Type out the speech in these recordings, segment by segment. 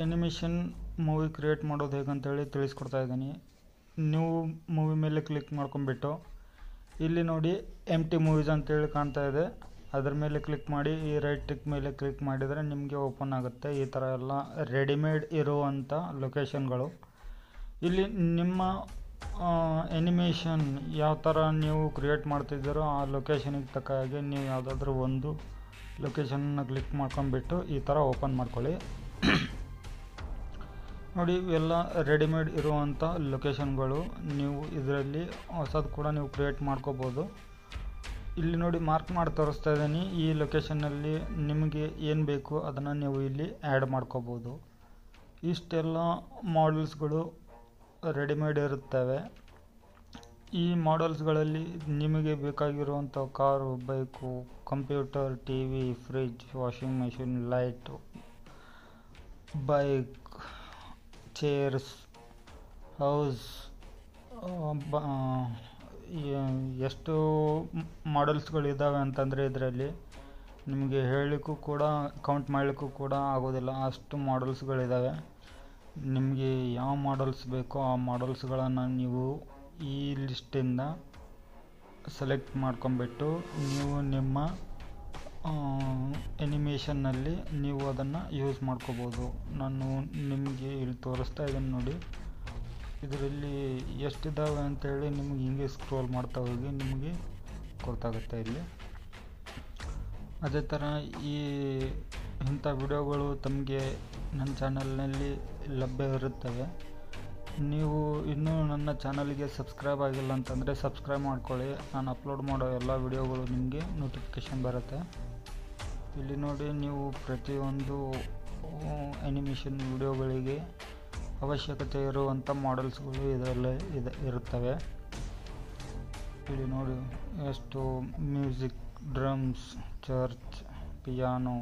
animation movie create ಮಾಡೋದು ಹೇಗಂತೇಳಿ ತಿಳಿಸ್ಕೊಡ್ತಾ ಇದ್ದೀನಿ ನೀವು ಮೂವಿ ಮೇಲೆ ಕ್ಲಿಕ್ ಮಾಡ್ಕೊಂಬಿಟ್ಟು ಇಲ್ಲಿ ನೋಡಿ ಎಮ್ ಟಿ ಮೂವೀಸ್ ಅಂತೇಳಿ ಕಾಣ್ತಾ ಇದೆ ಅದ್ರ ಮೇಲೆ ಕ್ಲಿಕ್ ಮಾಡಿ ಈ ರೈಟ್ ಟಿಕ್ ಮೇಲೆ ಕ್ಲಿಕ್ ಮಾಡಿದರೆ ನಿಮಗೆ ಓಪನ್ ಆಗುತ್ತೆ ಈ ಥರ ಎಲ್ಲ ರೆಡಿಮೇಡ್ ಇರುವಂಥ ಲೊಕೇಶನ್ಗಳು ಇಲ್ಲಿ ನಿಮ್ಮ ಎನಿಮೇಷನ್ ಯಾವ ಥರ ನೀವು ಕ್ರಿಯೇಟ್ ಮಾಡ್ತಿದ್ದೀರೋ ಆ ಲೊಕೇಶನಿಗೆ ತಕ್ಕ ಹಾಗೆ ನೀವು ಯಾವುದಾದ್ರೂ ಒಂದು ಲೊಕೇಶನ್ನ ಕ್ಲಿಕ್ ಮಾಡ್ಕೊಂಬಿಟ್ಟು ಈ ಥರ ಓಪನ್ ಮಾಡ್ಕೊಳ್ಳಿ ನೋಡಿ ಇವೆಲ್ಲ ರೆಡಿಮೇಡ್ ಇರುವಂಥ ಲೊಕೇಶನ್ಗಳು ನೀವು ಇದರಲ್ಲಿ ಹೊಸದು ಕೂಡ ನೀವು ಕ್ರಿಯೇಟ್ ಮಾಡ್ಕೋಬೋದು ಇಲ್ಲಿ ನೋಡಿ ಮಾರ್ಕ್ ಮಾಡಿ ತೋರಿಸ್ತಾ ಇದ್ದೀನಿ ಈ ಲೊಕೇಶನ್ನಲ್ಲಿ ನಿಮಗೆ ಏನು ಬೇಕು ಅದನ್ನು ನೀವು ಇಲ್ಲಿ ಆ್ಯಡ್ ಮಾಡ್ಕೋಬೋದು ಇಷ್ಟೆಲ್ಲ ಮಾಡಲ್ಸ್ಗಳು ರೆಡಿಮೇಡ್ ಇರುತ್ತವೆ ಈ ಮಾಡಲ್ಸ್ಗಳಲ್ಲಿ ನಿಮಗೆ ಬೇಕಾಗಿರುವಂಥ car bike computer T V fridge washing machine light bike chairs house ಬ ಎಷ್ಟು ಮಾಡಲ್ಸ್ಗಳಿದ್ದಾವೆ ಅಂತಂದರೆ ಇದರಲ್ಲಿ ನಿಮಗೆ ಹೇಳಲಿಕ್ಕೂ ಕೂಡ ಕೌಂಟ್ ಮಾಡಲಿಕ್ಕೂ ಕೂಡ ಆಗೋದಿಲ್ಲ ಅಷ್ಟು ಮಾಡಲ್ಸ್ಗಳಿದ್ದಾವೆ ನಿಮಗೆ ಯಾವ ಮಾಡಲ್ಸ್ ಬೇಕೋ ಆ ಮಾಡಲ್ಸ್ಗಳನ್ನು ನೀವು ಈ ಲಿಸ್ಟಿಂದ ಸೆಲೆಕ್ಟ್ ಮಾಡ್ಕೊಂಬಿಟ್ಟು ನೀವು ನಿಮ್ಮ ಎನಿಮೇಷನ್ನಲ್ಲಿ ನೀವು ಅದನ್ನು ಯೂಸ್ ಮಾಡ್ಕೋಬೋದು ನಾನು ನಿಮಗೆ ಇಲ್ಲಿ ತೋರಿಸ್ತಾ ಇದ್ದೀನಿ ನೋಡಿ ಇದರಲ್ಲಿ ಎಷ್ಟಿದ್ದಾವೆ ಅಂತೇಳಿ ನಿಮಗೆ ಹಿಂಗೆ ಸ್ಕ್ರೋಲ್ ಮಾಡ್ತಾ ಹೋಗಿ ನಿಮಗೆ ಗೊತ್ತಾಗುತ್ತೆ ಇಲ್ಲಿ ಅದೇ ಥರ ಈ ಇಂಥ ವಿಡಿಯೋಗಳು ತಮಗೆ ನನ್ನ ಚಾನಲ್ನಲ್ಲಿ ಲಭ್ಯ ಇರುತ್ತವೆ ನೀವು ಇನ್ನೂ ನನ್ನ ಚಾನಲ್ಗೆ ಸಬ್ಸ್ಕ್ರೈಬ್ ಆಗಿಲ್ಲ ಅಂತಂದರೆ ಸಬ್ಸ್ಕ್ರೈಬ್ ಮಾಡ್ಕೊಳ್ಳಿ ನಾನು ಅಪ್ಲೋಡ್ ಮಾಡೋ ಎಲ್ಲ ವಿಡಿಯೋಗಳು ನಿಮಗೆ ನೋಟಿಫಿಕೇಷನ್ ಬರುತ್ತೆ ಇಲ್ಲಿ ನೋಡಿ ನೀವು ಪ್ರತಿಯೊಂದು ಎನಿಮೇಷನ್ ವಿಡಿಯೋಗಳಿಗೆ ಅವಶ್ಯಕತೆ ಇರುವಂಥ ಮಾಡಲ್ಸ್ಗಳು ಇದರಲ್ಲೇ ಇದೆ ಇರುತ್ತವೆ ಇಲ್ಲಿ ನೋಡಿ ಎಷ್ಟು ಮ್ಯೂಸಿಕ್ ಡ್ರಮ್ಸ್ ಚರ್ಚ್ ಪಿಯಾನೋ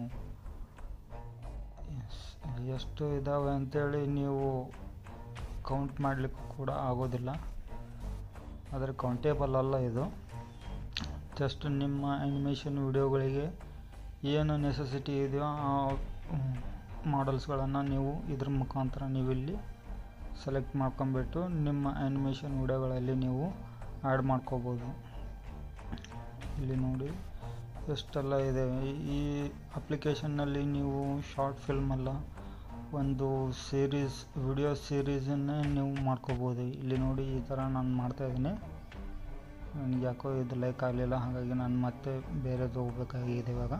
ಎಷ್ಟು ಇದ್ದಾವೆ ಅಂಥೇಳಿ ನೀವು ಕೌಂಟ್ ಮಾಡಲಿಕ್ಕೂ ಕೂಡ ಆಗೋದಿಲ್ಲ ಆದರೆ ಕೌಂಟೇಬಲ್ ಅಲ್ಲ ಇದು ಜಸ್ಟ್ ನಿಮ್ಮ ಆ್ಯನಿಮೇಷನ್ ವಿಡಿಯೋಗಳಿಗೆ ಏನು ನೆಸೆಸಿಟಿ ಇದೆಯೋ ಆ ಮಾಡಲ್ಸ್ಗಳನ್ನು ನೀವು ಇದ್ರ ಮುಖಾಂತರ ನೀವು ಇಲ್ಲಿ ಸೆಲೆಕ್ಟ್ ಮಾಡ್ಕೊಂಬಿಟ್ಟು ನಿಮ್ಮ ಆ್ಯನಿಮೇಷನ್ ವಿಡಿಯೋಗಳಲ್ಲಿ ನೀವು ಆ್ಯಡ್ ಮಾಡ್ಕೋಬೋದು ಇಲ್ಲಿ ನೋಡಿ ಎಷ್ಟೆಲ್ಲ ಇದೆ ಈ ಅಪ್ಲಿಕೇಶನ್ನಲ್ಲಿ ನೀವು ಶಾರ್ಟ್ ಫಿಲ್ಮೆಲ್ಲ ಒಂದು ಸೀರೀಸ್ ವಿಡಿಯೋ ಸೀರೀಸನ್ನೇ ನೀವು ಮಾಡ್ಕೋಬೋದು ಇಲ್ಲಿ ನೋಡಿ ಈ ಥರ ನಾನು ಮಾಡ್ತಾಯಿದ್ದೀನಿ ನನಗೆ ಯಾಕೋ ಇದು ಲೈಕ್ ಆಗಲಿಲ್ಲ ಹಾಗಾಗಿ ನಾನು ಮತ್ತೆ ಬೇರೆದು ಹೋಗ್ಬೇಕಾಗಿದೆ ಇವಾಗ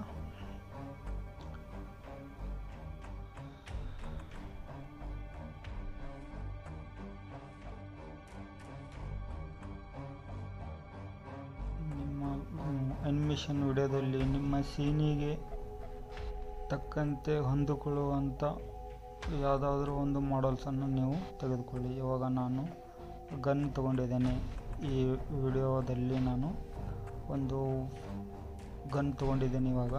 ನಿಮ್ಮ ಅನಿಮೇಷನ್ ವಿಡಿಯೋದಲ್ಲಿ ನಿಮ್ಮ ಸೀನಿಗೆ ತಕ್ಕಂತೆ ಹೊಂದಿಕೊಳ್ಳುವಂಥ ಯಾವುದಾದ್ರೂ ಒಂದು ಮಾಡಲ್ಸನ್ನು ನೀವು ತೆಗೆದುಕೊಳ್ಳಿ ಇವಾಗ ನಾನು ಗನ್ ತೊಗೊಂಡಿದ್ದೇನೆ ಈ ವಿಡಿಯೋದಲ್ಲಿ ನಾನು ಒಂದು ಗನ್ ತೊಗೊಂಡಿದ್ದೇನೆ ಇವಾಗ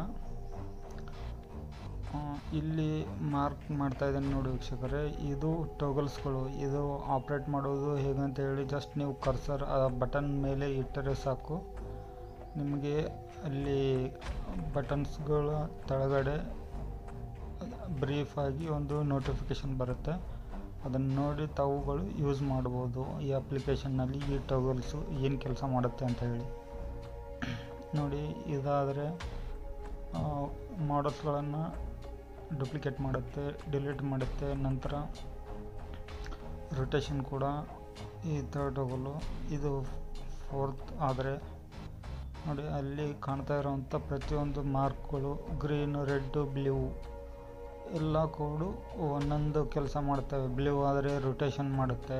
ಇಲ್ಲಿ ಮಾರ್ಕ್ ಮಾಡ್ತಾ ಇದ್ದೇನೆ ನೋಡಿ ವೀಕ್ಷಕರೇ ಇದು ಟೋಗಲ್ಸ್ಗಳು ಇದು ಆಪ್ರೇಟ್ ಮಾಡೋದು ಹೇಗಂತ ಹೇಳಿ ಜಸ್ಟ್ ನೀವು ಕರ್ಸರ್ ಆ ಬಟನ್ ಮೇಲೆ ಇಟ್ಟರೆ ಸಾಕು ನಿಮಗೆ ಅಲ್ಲಿ ಬಟನ್ಸ್ಗಳ ಕೆಳಗಡೆ ಬ್ರೀಫಾಗಿ ಒಂದು ನೋಟಿಫಿಕೇಷನ್ ಬರುತ್ತೆ ಅದನ್ನು ನೋಡಿ ತಾವುಗಳು ಯೂಸ್ ಮಾಡ್ಬೋದು ಈ ಅಪ್ಲಿಕೇಶನ್ನಲ್ಲಿ ಈ ಟೋಗಲ್ಸು ಏನು ಕೆಲಸ ಮಾಡುತ್ತೆ ಅಂತ ಹೇಳಿ ನೋಡಿ ಇದಾದರೆ ಮಾಡಲ್ಸ್ಗಳನ್ನು ಡೂಪ್ಲಿಕೇಟ್ ಮಾಡುತ್ತೆ ಡಿಲೀಟ್ ಮಾಡುತ್ತೆ ನಂತರ ರೊಟೇಷನ್ ಕೂಡ ಈ ಥರ್ಡ್ ಟೋಗಲು ಇದು ಫೋರ್ತ್ ಆದರೆ ನೋಡಿ ಅಲ್ಲಿ ಕಾಣ್ತಾ ಇರೋವಂಥ ಪ್ರತಿಯೊಂದು ಮಾರ್ಕ್ಗಳು ಗ್ರೀನು ರೆಡ್ಡು ಬ್ಲೂ ಎಲ್ಲ ಕೋಡು ಒಂದೊಂದು ಕೆಲಸ ಮಾಡ್ತವೆ ಬ್ಲೂ ಆದರೆ ರೊಟೇಷನ್ ಮಾಡುತ್ತೆ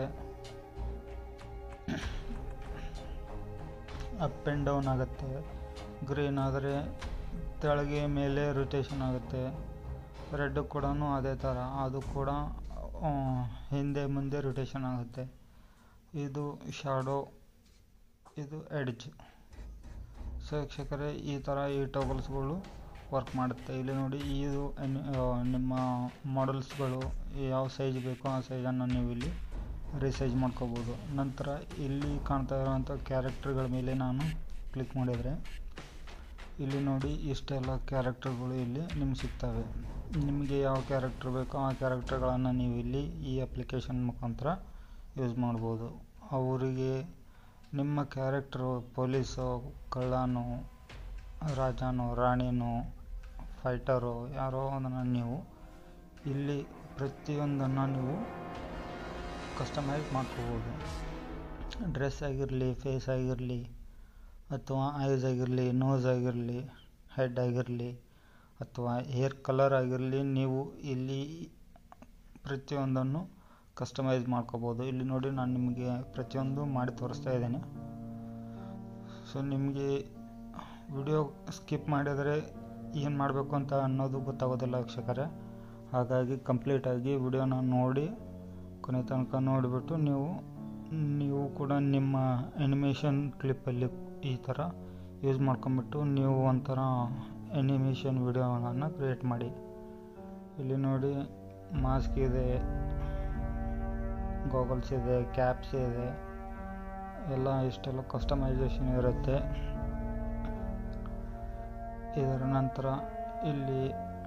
ಅಪ್ ಆ್ಯಂಡ್ ಡೌನ್ ಆಗುತ್ತೆ ಗ್ರೀನ್ ಆದರೆ ತೆಳಗೆ ಮೇಲೆ ರೊಟೇಷನ್ ಆಗುತ್ತೆ ರೆಡ್ ಕೂಡ ಅದೇ ಥರ ಅದು ಕೂಡ ಹಿಂದೆ ಮುಂದೆ ರೊಟೇಷನ್ ಆಗುತ್ತೆ ಇದು ಶಾಡೋ ಇದು ಎಡ್ಜ್ ಸೊ ವೀಕ್ಷಕರೇ ಈ ಥರ ಈ ಟೋಗಲ್ಸ್ಗಳು ವರ್ಕ್ ಮಾಡುತ್ತೆ ಇಲ್ಲಿ ನೋಡಿ ಇದು ನಿಮ್ಮ ಮಾಡಲ್ಸ್ಗಳು ಯಾವ ಸೈಜ್ ಬೇಕೋ ಆ ಸೈಜನ್ನು ನೀವು ಇಲ್ಲಿ ರಿಸೈಜ್ ಮಾಡ್ಕೋಬೋದು ನಂತರ ಇಲ್ಲಿ ಕಾಣ್ತಾ ಇರೋವಂಥ ಕ್ಯಾರೆಕ್ಟರ್ಗಳ ಮೇಲೆ ನಾನು ಕ್ಲಿಕ್ ಮಾಡಿದರೆ ಇಲ್ಲಿ ನೋಡಿ ಇಷ್ಟೆಲ್ಲ ಕ್ಯಾರೆಕ್ಟರ್ಗಳು ಇಲ್ಲಿ ನಿಮ್ಗೆ ಸಿಗ್ತವೆ ನಿಮಗೆ ಯಾವ ಕ್ಯಾರೆಕ್ಟರ್ ಬೇಕೋ ಆ ಕ್ಯಾರೆಕ್ಟರ್ಗಳನ್ನು ನೀವು ಇಲ್ಲಿ ಈ ಅಪ್ಲಿಕೇಶನ್ ಮುಖಾಂತರ ಯೂಸ್ ಮಾಡ್ಬೋದು ಅವರಿಗೆ ನಿಮ್ಮ ಕ್ಯಾರೆಕ್ಟ್ರು ಪೊಲೀಸು ಕಳ್ಳನೋ ರಾಜನೋ ರಾಣಿನೋ ಫೈಟರು ಯಾರೋ ಅದನ್ನು ನೀವು ಇಲ್ಲಿ ಪ್ರತಿಯೊಂದನ್ನು ನೀವು ಕಸ್ಟಮೈಸ್ ಮಾಡ್ಕೋಬೋದು ಡ್ರೆಸ್ ಆಗಿರಲಿ ಫೇಸ್ ಆಗಿರಲಿ ಅಥವಾ ಐಸ್ ಆಗಿರಲಿ ನೋಸ್ ಆಗಿರಲಿ ಹೆಡ್ ಆಗಿರಲಿ ಅಥವಾ ಹೇರ್ ಕಲರ್ ಆಗಿರಲಿ ನೀವು ಇಲ್ಲಿ ಪ್ರತಿಯೊಂದನ್ನು ಕಸ್ಟಮೈಸ್ ಮಾಡ್ಕೋಬೋದು ಇಲ್ಲಿ ನೋಡಿ ನಾನು ನಿಮಗೆ ಪ್ರತಿಯೊಂದು ಮಾಡಿ ತೋರಿಸ್ತಾ ಇದ್ದೇನೆ ಸೊ ನಿಮಗೆ ವಿಡಿಯೋ ಸ್ಕಿಪ್ ಮಾಡಿದರೆ ಏನು ಮಾಡಬೇಕು ಅಂತ ಅನ್ನೋದು ಗೊತ್ತಾಗೋದಿಲ್ಲ ವೀಕ್ಷಕರೇ ಹಾಗಾಗಿ ಕಂಪ್ಲೀಟಾಗಿ ವಿಡಿಯೋನ ನೋಡಿ ಕೊನೆ ತನಕ ನೋಡಿಬಿಟ್ಟು ನೀವು ನೀವು ಕೂಡ ನಿಮ್ಮ ಆ್ಯನಿಮೇಷನ್ ಕ್ಲಿಪ್ಪಲ್ಲಿ ಈ ಥರ ಯೂಸ್ ಮಾಡ್ಕೊಂಬಿಟ್ಟು ನೀವು ಒಂಥರ ಆ್ಯನಿಮೇಷನ್ ವಿಡಿಯೋಗಳನ್ನು ಕ್ರಿಯೇಟ್ ಮಾಡಿ ಇಲ್ಲಿ ನೋಡಿ ಮಾಸ್ಕ್ ಇದೆ ಗಾಗಲ್ಸ್ ಇದೆ ಕ್ಯಾಪ್ಸ್ ಇದೆ ಎಲ್ಲ ಇಷ್ಟೆಲ್ಲ ಕಸ್ಟಮೈಸೇಷನ್ ಇರುತ್ತೆ ಇದರ ನಂತರ ಇಲ್ಲಿ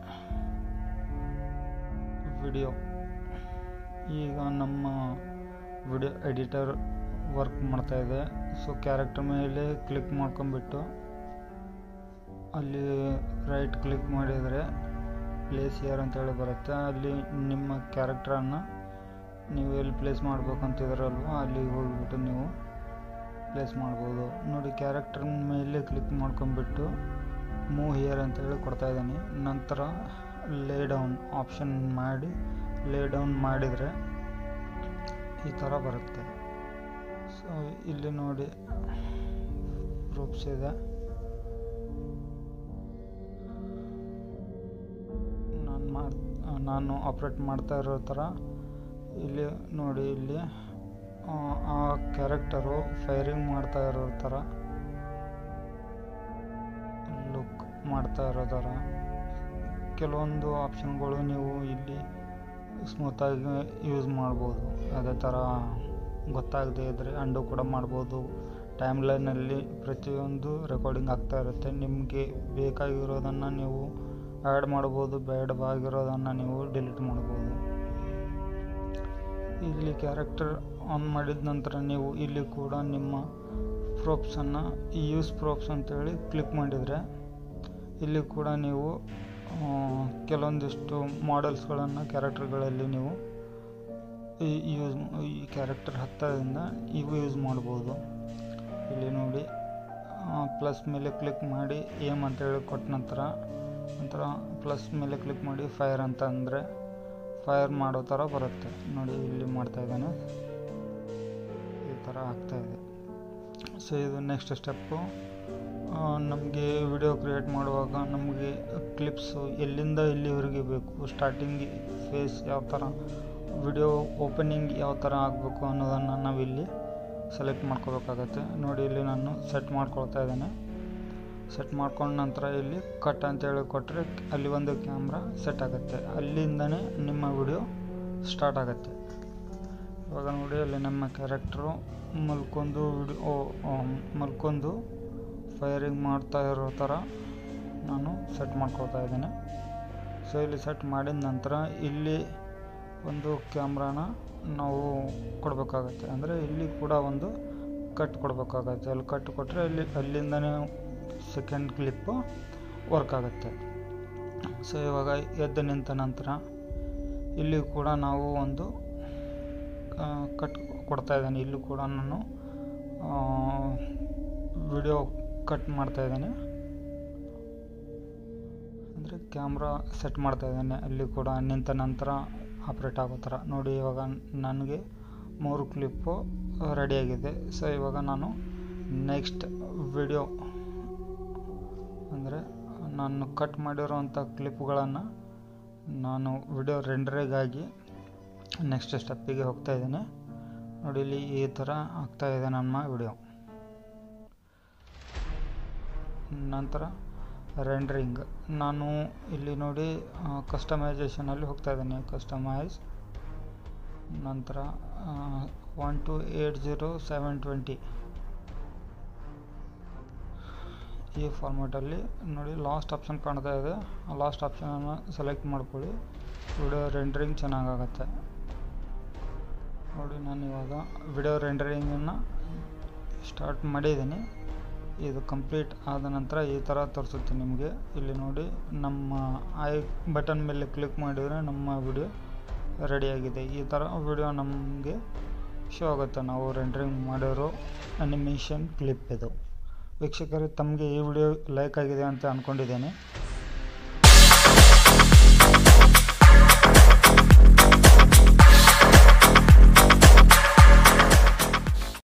ವಿಡಿಯೋ ಈಗ ನಮ್ಮ ವಿಡಿಯೋ ಎಡಿಟರ್ ವರ್ಕ್ ಮಾಡ್ತಾ ಇದೆ ಸೊ ಕ್ಯಾರೆಕ್ಟರ್ ಮೇಲೆ ಕ್ಲಿಕ್ ಮಾಡ್ಕೊಂಬಿಟ್ಟು ಅಲ್ಲಿ ರೈಟ್ ಕ್ಲಿಕ್ ಮಾಡಿದರೆ ಪ್ಲೇಸ್ ಇಯರ್ ಅಂತೇಳಿ ಬರುತ್ತೆ ಅಲ್ಲಿ ನಿಮ್ಮ ಕ್ಯಾರೆಕ್ಟ್ರನ್ನು ನೀವು ಎಲ್ಲಿ ಪ್ಲೇಸ್ ಮಾಡ್ಬೇಕಂತಿದ್ರಲ್ವ ಅಲ್ಲಿಗೆ ಹೋಗಿಬಿಟ್ಟು ನೀವು ಪ್ಲೇಸ್ ಮಾಡ್ಬೋದು ನೋಡಿ ಕ್ಯಾರೆಕ್ಟರ್ ಮೇಲೆ ಕ್ಲಿಕ್ ಮಾಡ್ಕೊಂಬಿಟ್ಟು ಮೂವ್ ಹಿಯರ್ ಅಂತೇಳಿ ಕೊಡ್ತಾ ಇದ್ದೀನಿ ನಂತರ ಲೇ ಡೌನ್ ಆಪ್ಷನ್ ಮಾಡಿ ಲೇ ಡೌನ್ ಮಾಡಿದರೆ ಈ ಥರ ಬರುತ್ತೆ ಸೊ ಇಲ್ಲಿ ನೋಡಿ ಪ್ರೂಫ್ಸ್ ಇದೆ ನಾನು ಮಾಡ್ ನಾನು ಆಪ್ರೇಟ್ ಮಾಡ್ತಾ ಇರೋ ಥರ ಇಲ್ಲಿ ನೋಡಿ ಇಲ್ಲಿ ಆ ಕ್ಯಾರೆಕ್ಟರು ಫೈರಿಂಗ್ ಮಾಡ್ತಾ ಇರೋ ಥರ ಲುಕ್ ಮಾಡ್ತಾ ಇರೋ ಥರ ಕೆಲವೊಂದು ಆಪ್ಷನ್ಗಳು ನೀವು ಇಲ್ಲಿ ಸ್ಮೂತಾಗಿ ಯೂಸ್ ಮಾಡ್ಬೋದು ಅದೇ ಥರ ಗೊತ್ತಾಗದೇ ಇದ್ದರೆ ಅಂಡು ಕೂಡ ಮಾಡ್ಬೋದು ಟೈಮ್ ಲೈನಲ್ಲಿ ಪ್ರತಿಯೊಂದು ರೆಕಾರ್ಡಿಂಗ್ ಆಗ್ತಾ ಇರುತ್ತೆ ನಿಮಗೆ ಬೇಕಾಗಿರೋದನ್ನು ನೀವು ಆ್ಯಡ್ ಮಾಡ್ಬೋದು ಬೇಡವಾಗಿರೋದನ್ನು ನೀವು ಡಿಲೀಟ್ ಮಾಡ್ಬೋದು ಇಲ್ಲಿ ಕ್ಯಾರೆಕ್ಟರ್ ಆನ್ ಮಾಡಿದ ನಂತರ ನೀವು ಇಲ್ಲಿ ಕೂಡ ನಿಮ್ಮ ಪ್ರೋಪ್ಸನ್ನು ಯೂಸ್ ಪ್ರೋಪ್ಸ್ ಅಂತೇಳಿ ಕ್ಲಿಕ್ ಮಾಡಿದರೆ ಇಲ್ಲಿ ಕೂಡ ನೀವು ಕೆಲವೊಂದಿಷ್ಟು ಮಾಡೆಲ್ಸ್ಗಳನ್ನು ಕ್ಯಾರೆಕ್ಟರ್ಗಳಲ್ಲಿ ನೀವು ಯೂಸ್ ಈ ಕ್ಯಾರೆಕ್ಟರ್ ಹತ್ತದಿಂದ ಇವು ಯೂಸ್ ಮಾಡ್ಬೋದು ಇಲ್ಲಿ ನೋಡಿ ಪ್ಲಸ್ ಮೇಲೆ ಕ್ಲಿಕ್ ಮಾಡಿ ಏಮ್ ಅಂತೇಳಿ ಕೊಟ್ಟ ನಂತರ ನಂತರ ಪ್ಲಸ್ ಮೇಲೆ ಕ್ಲಿಕ್ ಮಾಡಿ ಫೈರ್ ಅಂತ ಅಂದರೆ ಫೈರ್ ಮಾಡೋ ಥರ ಬರುತ್ತೆ ನೋಡಿ ಇಲ್ಲಿ ಮಾಡ್ತಾ ಇದ್ದಾನೆ ಈ ಥರ ಆಗ್ತಾಯಿದೆ ಸೊ ಇದು ನೆಕ್ಸ್ಟ್ ಸ್ಟೆಪ್ಪು ನಮಗೆ ವಿಡಿಯೋ ಕ್ರಿಯೇಟ್ ಮಾಡುವಾಗ ನಮಗೆ ಕ್ಲಿಪ್ಸು ಎಲ್ಲಿಂದ ಎಲ್ಲಿವರೆಗೆ ಬೇಕು ಸ್ಟಾರ್ಟಿಂಗ್ ಫೇಸ್ ಯಾವ ಥರ ವಿಡಿಯೋ ಓಪನಿಂಗ್ ಯಾವ ಥರ ಆಗಬೇಕು ಅನ್ನೋದನ್ನು ನಾವಿಲ್ಲಿ ಸೆಲೆಕ್ಟ್ ಮಾಡ್ಕೋಬೇಕಾಗತ್ತೆ ನೋಡಿ ಇಲ್ಲಿ ನಾನು ಸೆಟ್ ಮಾಡ್ಕೊಳ್ತಾ ಇದ್ದೇನೆ ಸೆಟ್ ಮಾಡ್ಕೊಂಡ ನಂತರ ಇಲ್ಲಿ ಕಟ್ ಅಂತೇಳಿ ಕೊಟ್ಟರೆ ಅಲ್ಲಿ ಒಂದು ಕ್ಯಾಮ್ರಾ ಸೆಟ್ ಆಗುತ್ತೆ ಅಲ್ಲಿಂದನೇ ನಿಮ್ಮ ವಿಡಿಯೋ ಸ್ಟಾರ್ಟ್ ಆಗುತ್ತೆ ಇವಾಗ ನೋಡಿ ಅಲ್ಲಿ ನಮ್ಮ ಕ್ಯಾರೆಕ್ಟ್ರು ಮಲ್ಕೊಂಡು ವಿಡಿಯೋ ಮಲ್ಕೊಂಡು ಫೈರಿಂಗ್ ಮಾಡ್ತಾ ಇರೋ ಥರ ನಾನು ಸೆಟ್ ಮಾಡ್ಕೊಳ್ತಾ ಇದ್ದೇನೆ ಸೊ ಇಲ್ಲಿ ಸೆಟ್ ಮಾಡಿದ ನಂತರ ಇಲ್ಲಿ ಒಂದು ಕ್ಯಾಮ್ರಾನ ನಾವು ಕೊಡಬೇಕಾಗತ್ತೆ ಅಂದರೆ ಇಲ್ಲಿ ಕೂಡ ಒಂದು ಕಟ್ ಕೊಡಬೇಕಾಗತ್ತೆ ಅಲ್ಲಿ ಕಟ್ ಕೊಟ್ಟರೆ ಇಲ್ಲಿ ಅಲ್ಲಿಂದನೇ ಸೆಕೆಂಡ್ ಕ್ಲಿಪ್ಪು ವರ್ಕ್ ಆಗುತ್ತೆ ಸೊ ಇವಾಗ ಎದ್ದು ನಿಂತ ನಂತರ ಇಲ್ಲಿ ಕೂಡ ನಾವು ಒಂದು ಕಟ್ ಕೊಡ್ತಾ ಇದ್ದೇನೆ ಇಲ್ಲೂ ಕೂಡ ನಾನು ವಿಡಿಯೋ ಕಟ್ ಮಾಡ್ತಾ ಇದ್ದೇನೆ ಅಂದರೆ ಕ್ಯಾಮ್ರಾ ಸೆಟ್ ಮಾಡ್ತಾ ಇದ್ದೇನೆ ಅಲ್ಲಿ ಕೂಡ ನಿಂತ ನಂತರ ಆಪ್ರೇಟ್ ಆಗೋ ಥರ ನೋಡಿ ಇವಾಗ ನನಗೆ ಮೂರು ಕ್ಲಿಪ್ಪು ರೆಡಿಯಾಗಿದೆ ಸೊ ಇವಾಗ ನಾನು ನೆಕ್ಸ್ಟ್ ವಿಡಿಯೋ ಅಂದರೆ ನಾನು ಕಟ್ ಮಾಡಿರೋವಂಥ ಕ್ಲಿಪ್ಗಳನ್ನು ನಾನು ವಿಡಿಯೋ ರೆಂಡರಿಗಾಗಿ ನೆಕ್ಸ್ಟ್ ಸ್ಟೆಪ್ಪಿಗೆ ಹೋಗ್ತಾ ಇದ್ದೇನೆ ನೋಡಿ ಇಲ್ಲಿ ಈ ಥರ ಆಗ್ತಾಯಿದೆ ನಮ್ಮ ವಿಡಿಯೋ ನಂತರ ರೆಂಡ್ರಿಂಗ್ ನಾನು ಇಲ್ಲಿ ನೋಡಿ ಕಸ್ಟಮೈಸೇಷನಲ್ಲಿ ಹೋಗ್ತಾ ಇದ್ದೀನಿ ಕಸ್ಟಮೈಸ್ ನಂತರ one two eight zero seven twenty ಈ ಫಾರ್ಮ್ಯಾಟಲ್ಲಿ ನೋಡಿ ಲಾಸ್ಟ್ ಆಪ್ಷನ್ ಕಾಣ್ತಾ ಇದೆ ಆ ಲಾಸ್ಟ್ ಆಪ್ಷನನ್ನು ಸೆಲೆಕ್ಟ್ ಮಾಡ್ಕೊಳ್ಳಿ ವಿಡಿಯೋ ರೆಂಡ್ರಿಂಗ್ ಚೆನ್ನಾಗಾಗತ್ತೆ ನೋಡಿ ನಾನು ಇವಾಗ ವಿಡಿಯೋ ರೆಂಡರಿಂಗನ್ನು ಸ್ಟಾರ್ಟ್ ಮಾಡಿದ್ದೀನಿ ಇದು ಕಂಪ್ಲೀಟ್ ಆದ ನಂತರ ಈ ಥರ ತೋರಿಸುತ್ತೆ ನಿಮಗೆ ಇಲ್ಲಿ ನೋಡಿ ನಮ್ಮ ಐ ಬಟನ್ ಮೇಲೆ ಕ್ಲಿಕ್ ಮಾಡಿದರೆ ನಮ್ಮ ವಿಡಿಯೋ ರೆಡಿಯಾಗಿದೆ ಈ ಥರ ವಿಡಿಯೋ ನಮಗೆ ಶೋ ಆಗುತ್ತೆ ನಾವು ರೆಂಡ್ರಿಂಗ್ ಮಾಡಿರೋ ಅನಿಮೇಷನ್ ಕ್ಲಿಪ್ ಇದು ವೀಕ್ಷಕರೇ ತಮಗೆ ಈ ವಿಡಿಯೋ ಲೈಕ್ ಆಗಿದೆ ಅಂತ ಅಂದ್ಕೊಂಡಿದ್ದೇನೆ